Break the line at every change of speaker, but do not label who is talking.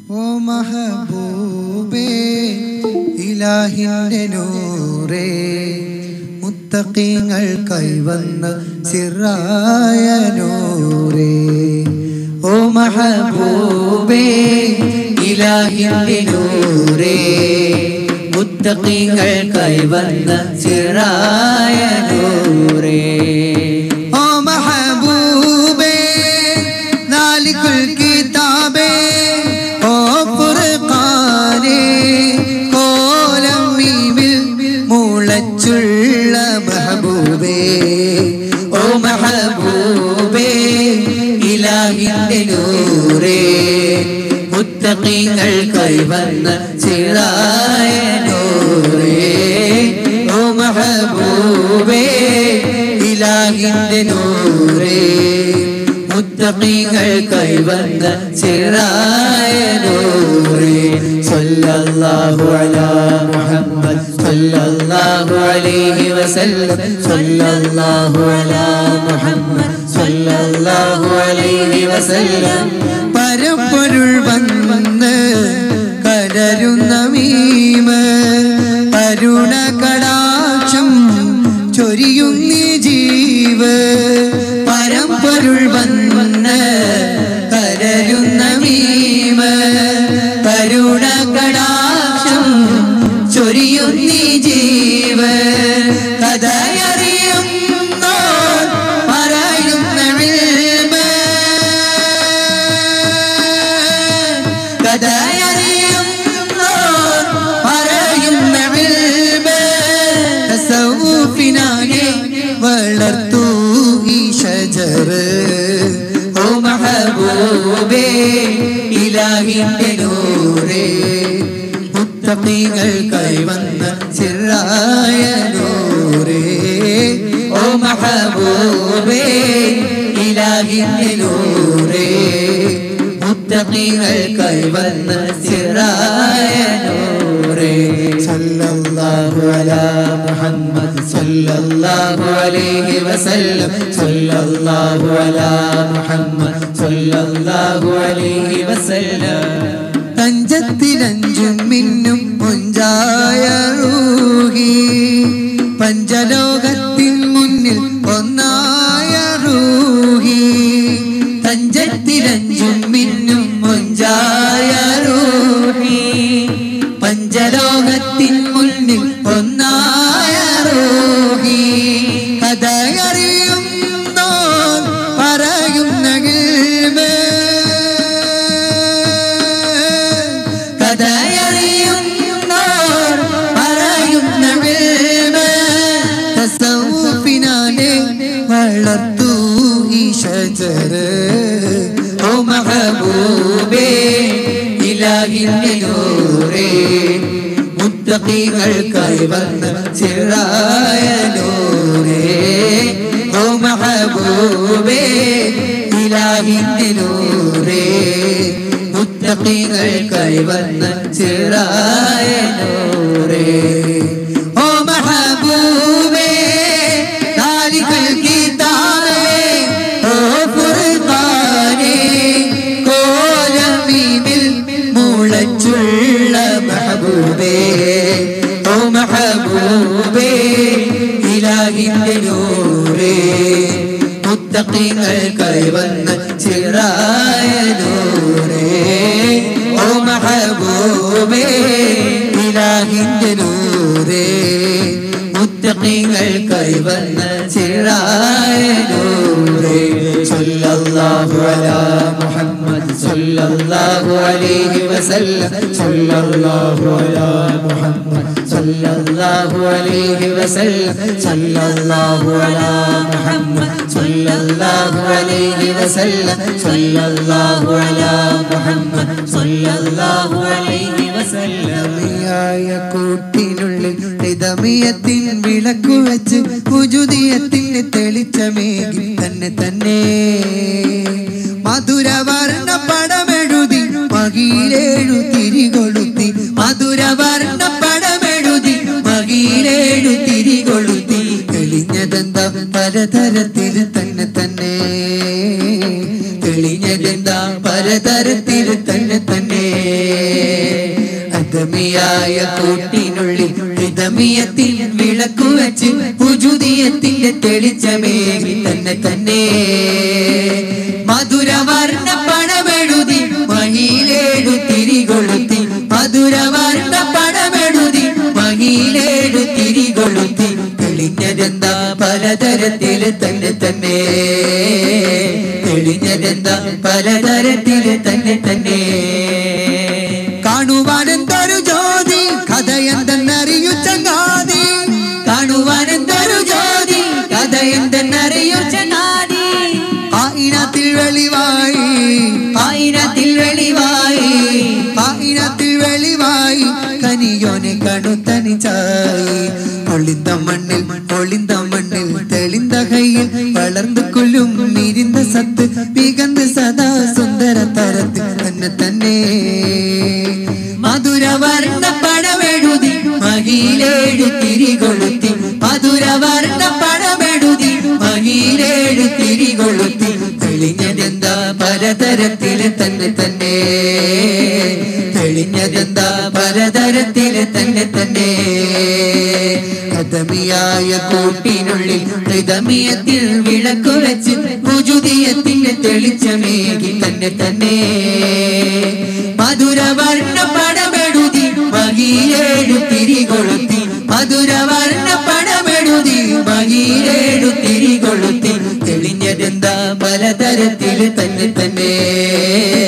ഓ മഹബൂബേ ഇലാഹിന്റെ നൂറേ മുത്തഖീങ്ങൾ കൈവന്ന സിറായ നൂറേ ഓ മഹബൂബേ ഇലാഹിന്റെ നൂറേ മുത്തഖീങ്ങൾ കൈവന്ന സിറായ നൂറേ ഓ മഹബൂബേ നാലിക്കുൽ കിതാബേ ഓ ഫുർഖാനേ കോലം മീമിൽ മുളച്ചുള്ള മഹബൂബേ ഓ മഹബൂബേ ഇലാഹിന്റെ നൂറേ മുത്തഖീങ്ങൾ കൈവന്ന ചിറായ നൂറേ ഓ മഹബൂബേ ഇലാഹിന്റെ നൂറേ മുത്തഖീങ്ങൾ കൈവന്ന ചിറായ നൂറേ സല്ലല്ലാഹു അലാ മുഹമ്മദ് സല്ലല്ലാഹു അലൈഹി വസല്ലം സല്ലല്ലാഹു അലാ മുഹമ്മദ് സല്ലല്ലാഹു അലൈഹി വസല്ലം പരപ്പൊരുൾ വന്ന് കലരുന്ന മീമ് കരുണ കടാക്ഷം ചൊരിയുന്നി ജീവ് പരമ്പൊരുൾ വന്ന് കരരുന്ന മീമ് കരുണ കടാക്ഷം ചൊരിയുന്നി ജീവ് കഥയറിയുന്നോ പറയുന്ന വിൽമ് കഥയറിയുന്നോ പറയുന്ന വിൽമ് തസവൂഫിനാകെ വളർത്തു ഈ ഷജറ് ഓ മഹബൂബേ ഇലാഹിന്റെ നൂറേ മുത്തഖീകൾ കൈവന്ന സിറായ നൂറേ ഓ മഹബൂബേ ഇലാഹിന്റെ നൂറേ മുത്തഖീകൾ കൈവന്ന സിറായ നൂറേ സല്ലല്ലാഹു അലാ മുഹമ്മദ് സല്ലല്ലാഹു അലൈഹി വസല്ലം സല്ലല്ലാഹു അലാ മുഹമ്മദ് സല്ലല്ലാഹു അലൈഹി വസല്ലം തഞ്ചത്തിലഞ്ചും മിന്നും മുഞ്ചായ റൂഹി പഞ്ചലോകത്തിൻ മുന്നിൽ ഒന്നായ റൂഹി തഞ്ചത്തിലഞ്ചും മിന്നും മുഞ്ചായ റൂഹി പഞ്ചലോകത്തിൻ മുന്നിൽ ഒന്നായ റൂഹി കഥയറിയുന്നോ പറയുന്ന ഗിൽമേ കഥയറിയുന്നോർ പറയുന്ന ഗിൽമേ തസവൂഫിനാലെ വളർത്തു ഈ ഷജറ് ഓ മഹബൂബേ ഇലാഹിന്റെ നൂറേ മുത്തഖീകൾ കൈവന്ന ചിറായ നൂറേ ഓ മഹബൂബേ ഇലാഹിന്റെ നൂറേ മുത്തഖീകൾ കൈവന്ന ചിറായ നൂറേ ഓ മഹബൂബേ താലികൾ ഗീതാവേ ഓ ഫുർഖാനേ കോലമീമിൽ മുളച്ചുള്ള മഹബൂബേ ഓ മഹബൂബേ ഇലാഹിന്റെ നൂറേ മുത്തഖീങ്ങൾ കൈവന്ന ചിറായ നൂറേ ഓ മഹബൂബേ ഇലാഹിന്റെ നൂറേ മുത്തഖീങ്ങൾ കൈവന്ന ചിറായ നൂറേ സല്ലല്ലാഹു അലാ മുഹമ്മദ് സല്ലല്ലാഹു അലൈഹി വസല്ലം സല്ലല്ലാഹു അലാ മുഹമ്മദ് സല്ലല്ലാഹു അലൈഹി വസല്ലം സല്ലല്ലാഹു അലാ മുഹമ്മദ് സല്ലല്ലാഹു അലൈഹി വസല്ലം സല്ലല്ലാഹു അലാ മുഹമ്മദ് സല്ലല്ലാഹു അലൈഹി വസല്ലം ായ കൂട്ടിനുള്ളിൽ ഹിതമിയത്തിൻ വിളക്കു വെച്ച് ഉജുദിയത്തിന് തെളിച്ചമേകി തന്നെ തന്നെ മധുരവർണ്ണ പടമെഴുതി മകീലേഴു തിരികൊളുത്തി മധുരവർണ്ണ പടമെഴുതി മകീലേഴു തിരികൊളുത്തി തെളിഞ്ഞതെന്താ പലതരത്തിൽ തന്നെ തന്നെ തെളിഞ്ഞതെന്താ പലതരത്തിൽ തന്നെ തന്നെ അദമിയായ കൂട്ടിനുള്ളിൽ ഹിതമിയത്തിൽ വിളക്കു വെച്ച് ഉജുദിയത്തിന്റെ തെളിച്ചമേകി തന്നെ തന്നെ മധുരവർണ്ണ പണമെഴുതി മഹിയിലേടു തിരികൊളുത്തി മധുരവർണ്ണ പണമെഴുതി മഹിയിലേടു തിരികൊളുത്തി തെളിഞ്ഞതെന്താ പലതരത്തില് തന്നെ തന്നെ തെളിഞ്ഞതെന്താ പലതരത്തില് തന്നെ തന്നെ കാണുവാൻ എന്തൊരു ജ്യോതി കഥ എന്തെന്നറിയു ചങ്ങാതി കാണുവാൻ എന്തൊരു ജ്യോതി കഥ എന്തെന്നറിയു ചങ്ങാതി ആയിരത്തിൽ വെളിവായി ആയിരത്തിൽ വെളിവായി ആയിരത്തിൽ വെളിവായി കനിയോനെ കണുത്തനിച്ചായി ഒളിന്ത മണ്ണിൽ ഒളിന്ത മണ്ണിൽ തെളിന്ത കയ്യിൽ വളർന്നു കൊല്ലും മിരിந்த സത്ത് മികന്ന് സദാ സുന്ദര തരത്ത് തന്നെ തന്നെ മധുരവർണ്ണ പടമെഴുതി മഹിയിലേഴു തിരികൊളുത്തി മധുരവർണ്ണ പടമെഴുതി മഹിയിലേഴു തിരികൊളുത്തി തെളിഞ്ഞതെന്താ പലതരത്തില് തന്നെ തന്നെ തെളിഞ്ഞതെന്താ പലതരത്തില് തന്നെ തന്നെ കഥമിയായ കൂട്ടിനുള്ളിൽ ഹൃദമിയത്തിൽ വിളക്കു വെച്ച് രുചുതിയത്തിന്റെ തെളിച്ചമേകി തന്നെ തന്നെ മധുരവർണ്ണ പടമെഴുതി മഹിയേഴു തിരികൊളുത്തി മധുരവർണ്ണ പടമെഴുതി മഹിയേഴു തിരികൊളുത്തി തെളിഞ്ഞതെന്താ പലതരത്തില് തന്നെ തന്നെ